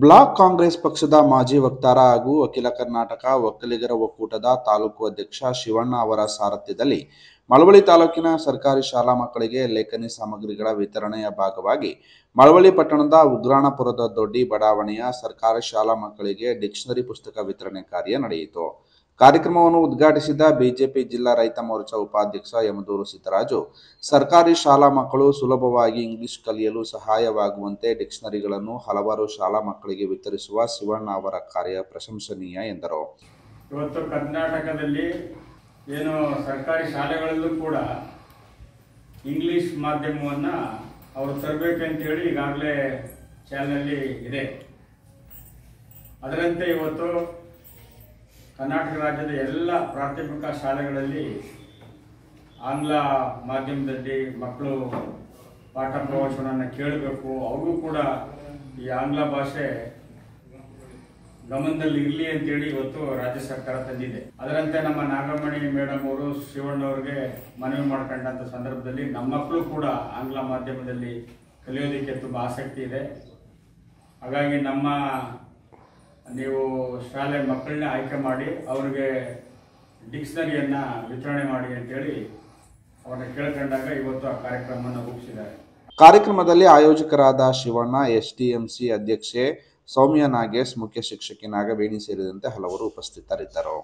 block Congress ಪಕ್ಷದ ಮಾಜಿ ವಕ್ತಾರ ಹಾಗೂ ಅಖಿಲ ಕರ್ನಾಟಕ ಒಕ್ಕಲಿಗರ ಒಕ್ಕೂಟದ ತಾಲೂಕು ಅಧ್ಯಕ್ಷ ಶಿವಣ್ಣ ಅವರ ಸಾರಥ್ಯದಲ್ಲಿ ಮಳವಳ್ಳಿ ತಾಲೂಕಿನ ಸರ್ಕಾರಿ ಶಾಲಾ ಮಕ್ಕಳಿಗೆ ಲೇಖನಿ ಸಾಮಗ್ರಿಗಳ ವಿತರಣೆಯ ಭಾಗವಾಗಿ ಮಳವಳ್ಳಿ ಪಟ್ಟಣದ ಉಗ್ರಾಣಪುರದ ದೊಡ್ಡಿ ಬಡಾವಣೆಯ ಸರ್ಕಾರಿ ಶಾಲಾ ಮಕ್ಕಳಿಗೆ ಡಿಕ್ಷನರಿ ಪುಸ್ತಕ ವಿತರಣೆ ಕಾರ್ಯ ನಡೆಯಿತು ಕಾರ್ಯಕ್ರಮವನ್ನು ಉದ್ಘಾಟಿಸಿದ ಬಿಜೆಪಿ ಜಿಲ್ಲಾ ರೈತ ಮೋರ್ಚಾ ಉಪಾಧ್ಯಕ್ಷ ಯಮದೂರು ಸಿದ್ದರಾಜು ಸರ್ಕಾರಿ ಶಾಲಾ ಮಕ್ಕಳು ಸುಲಭವಾಗಿ ಇಂಗ್ಲಿಷ್ ಕಲಿಯಲು ಸಹಾಯವಾಗುವಂತೆ ಡಿಕ್ಷನರಿಗಳನ್ನು ಹಲವಾರು ಶಾಲಾ ಮಕ್ಕಳಿಗೆ ವಿತರಿಸುವ ಶಿವಣ್ಣ ಅವರ ಕಾರ್ಯ ಪ್ರಶಂಸನೀಯ ಎಂದರು ಇವತ್ತು ಕರ್ನಾಟಕದಲ್ಲಿ ಏನು ಸರ್ಕಾರಿ ಶಾಲೆಗಳಲ್ಲೂ ಕೂಡ ಇಂಗ್ಲಿಷ್ ಮಾಧ್ಯಮವನ್ನು ಅವರು ತರಬೇಕಂತೇಳಿ ಈಗಾಗಲೇ ಚಾಲನೆಯಲ್ಲಿ ಇದೆ ಅದರಂತೆ ಇವತ್ತು ಕರ್ನಾಟಕ ರಾಜ್ಯದ ಎಲ್ಲ ಪ್ರಾಥಮಿಕ ಶಾಲೆಗಳಲ್ಲಿ ಆಂಗ್ಲ ಮಾಧ್ಯಮದಲ್ಲಿ ಮಕ್ಕಳು ಪಾಠ ಪ್ರವಚನವನ್ನು ಕೇಳಬೇಕು ಅವ್ರಿಗೂ ಕೂಡ ಈ ಆಂಗ್ಲ ಭಾಷೆ ಗಮನದಲ್ಲಿ ಇರಲಿ ಅಂತೇಳಿ ಇವತ್ತು ರಾಜ್ಯ ಸರ್ಕಾರ ತಂದಿದೆ ಅದರಂತೆ ನಮ್ಮ ನಾಗಮಣಿ ಮೇಡಮ್ ಅವರು ಶಿವಣ್ಣ ಅವರಿಗೆ ಮನವಿ ಮಾಡ್ಕೊಂಡಂತ ಸಂದರ್ಭದಲ್ಲಿ ನಮ್ಮ ಮಕ್ಕಳು ಕೂಡ ಆಂಗ್ಲ ಮಾಧ್ಯಮದಲ್ಲಿ ಕಲಿಯೋದಕ್ಕೆ ತುಂಬ ಆಸಕ್ತಿ ಇದೆ ಹಾಗಾಗಿ ನಮ್ಮ ನೀವು ಶಾಲೆ ಮಕ್ಕಳನ್ನ ಆಯ್ಕೆ ಮಾಡಿ ಅವರಿಗೆ ಡಿಕ್ಷನರಿಯನ್ನ ವಿತರಣೆ ಮಾಡಿ ಅಂತೇಳಿ ಅವ್ರನ್ನ ಕೇಳ್ಕೊಂಡಾಗ ಇವತ್ತು ಆ ಕಾರ್ಯಕ್ರಮವನ್ನು ರೂಪಿಸಿದ್ದಾರೆ ಕಾರ್ಯಕ್ರಮದಲ್ಲಿ ಆಯೋಜಕರಾದ ಶಿವಣ್ಣ ಎಸ್ಟಿಎಂಸಿ ಅಧ್ಯಕ್ಷೆ ಸೌಮ್ಯ ನಾಗೇಶ್ ಮುಖ್ಯ ಶಿಕ್ಷಕಿ ನಾಗವೇಣಿ ಸೇರಿದಂತೆ ಹಲವರು ಉಪಸ್ಥಿತರಿದ್ದರು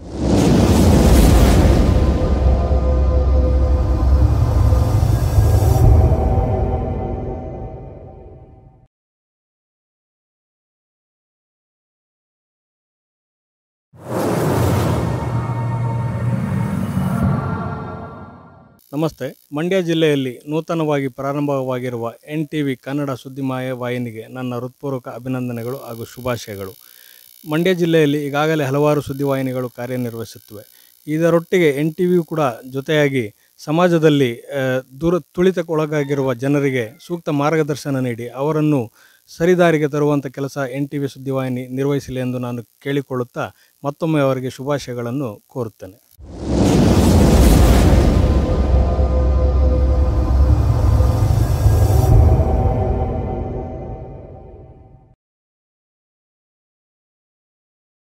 ನಮಸ್ತೆ ಮಂಡ್ಯ ಜಿಲ್ಲೆಯಲ್ಲಿ ನೂತನವಾಗಿ ಪ್ರಾರಂಭವಾಗಿರುವ ಎನ್ ಟಿ ವಿ ಕನ್ನಡ ಸುದ್ದಿಮಾಯ ವಾಹಿನಿಗೆ ನನ್ನ ಹೃತ್ಪೂರ್ವಕ ಅಭಿನಂದನೆಗಳು ಹಾಗೂ ಶುಭಾಶಯಗಳು ಮಂಡ್ಯ ಜಿಲ್ಲೆಯಲ್ಲಿ ಈಗಾಗಲೇ ಹಲವಾರು ಸುದ್ದಿವಾಹಿನಿಗಳು ಕಾರ್ಯನಿರ್ವಹಿಸುತ್ತಿವೆ ಇದರೊಟ್ಟಿಗೆ ಎನ್ ಟಿ ವಿ ಕೂಡ ಜೊತೆಯಾಗಿ ಸಮಾಜದಲ್ಲಿ ಆ, ದುರ ತುಳಿತಕ್ಕೊಳಗಾಗಿರುವ ಜನರಿಗೆ ಸೂಕ್ತ ಮಾರ್ಗದರ್ಶನ ನೀಡಿ ಅವರನ್ನು ಸರಿದಾರಿಗೆ ತರುವಂಥ ಕೆಲಸ ಎನ್ ಟಿ ವಿ ಸುದ್ದಿವಾಹಿನಿ ನಿರ್ವಹಿಸಲಿ ಎಂದು ನಾನು ಕೇಳಿಕೊಳ್ಳುತ್ತಾ ಮತ್ತೊಮ್ಮೆ ಅವರಿಗೆ ಶುಭಾಶಯಗಳನ್ನು ಕೋರುತ್ತೇನೆ